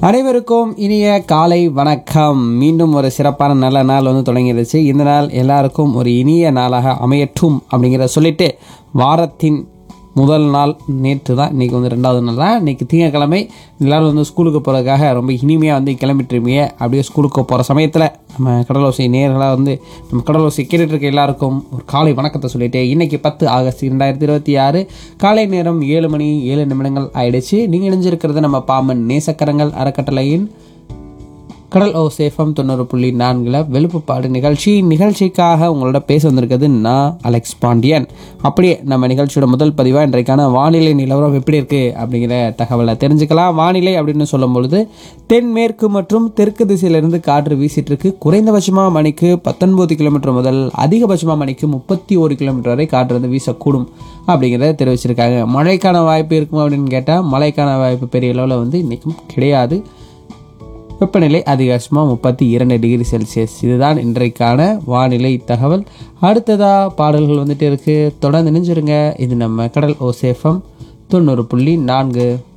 அனைவருக்கும் இனிய காலை வணக்கம் மீண்டும் ஒரு சிறப்பான நல்ல நாள் வந்து தொடங்கிடுச்சு இந்த நாள் எல்லாருக்கும் ஒரு இனிய நாளாக அமையட்டும் அப்படிங்கிறத சொல்லிட்டு வாரத்தின் முதல் நாள் நேற்று தான் இன்றைக்கி வந்து ரெண்டாவது நாள் தான் இன்றைக்கி திங்கக்கிழமை எல்லோரும் வந்து ஸ்கூலுக்கு போகிறதுக்காக ரொம்ப இனிமையாக வந்து கிளம்பிட்டுருப்பீங்க அப்படியே ஸ்கூலுக்கு போகிற சமயத்தில் நம்ம கடலோசை நேர்களாக வந்து நம்ம கடலோசை கேட்டுட்டு இருக்க எல்லாருக்கும் ஒரு காலை வணக்கத்தை சொல்லிட்டு இன்றைக்கி பத்து ஆகஸ்ட் ரெண்டாயிரத்தி இருபத்தி ஆறு காலை நேரம் ஏழு மணி ஏழு நிமிடங்கள் ஆயிடுச்சு நீங்கள் இணைஞ்சிருக்கிறது நம்ம பாம்பன் நேசக்கரங்கள் அறக்கட்டளையின் கடல் ஓ சேஃபம் தொண்ணூறு புள்ளி நான்கில் வெளுப்புப்பாடு நிகழ்ச்சி நிகழ்ச்சிக்காக உங்களோட பேச வந்திருக்கிறது நான் அலெக்ஸ் பாண்டியன் அப்படியே நம்ம நிகழ்ச்சியோட முதல் பதிவாக இன்றைக்கான வானிலை நிலவரம் எப்படி இருக்குது அப்படிங்கிற தகவலை தெரிஞ்சுக்கலாம் வானிலை அப்படின்னு சொல்லும் பொழுது தென்மேற்கு மற்றும் தெற்கு திசையிலிருந்து காற்று வீசிட்டு இருக்கு குறைந்தபட்சமாக மணிக்கு பத்தொன்பது கிலோமீட்டர் முதல் அதிகபட்சமாக மணிக்கு முப்பத்தி ஒரு கிலோமீட்டர் வரை காற்று வந்து வீசக்கூடும் அப்படிங்கிறத தெரிவிச்சிருக்காங்க மழைக்கான வாய்ப்பு இருக்கும் அப்படின்னு கேட்டால் மழைக்கான வாய்ப்பு பெரிய அளவில் வந்து இன்றைக்கும் கிடையாது வெப்பநிலை அதிகபட்சமாக முப்பத்தி இரண்டு டிகிரி செல்சியஸ் இதுதான் இன்றைக்கான வானிலை தகவல் அடுத்ததாக பாடல்கள் வந்துட்டு இருக்குது தொடர்ந்து நினைஞ்சிருங்க இது நம்ம கடல் ஓசேஃபம் தொண்ணூறு புள்ளி நான்கு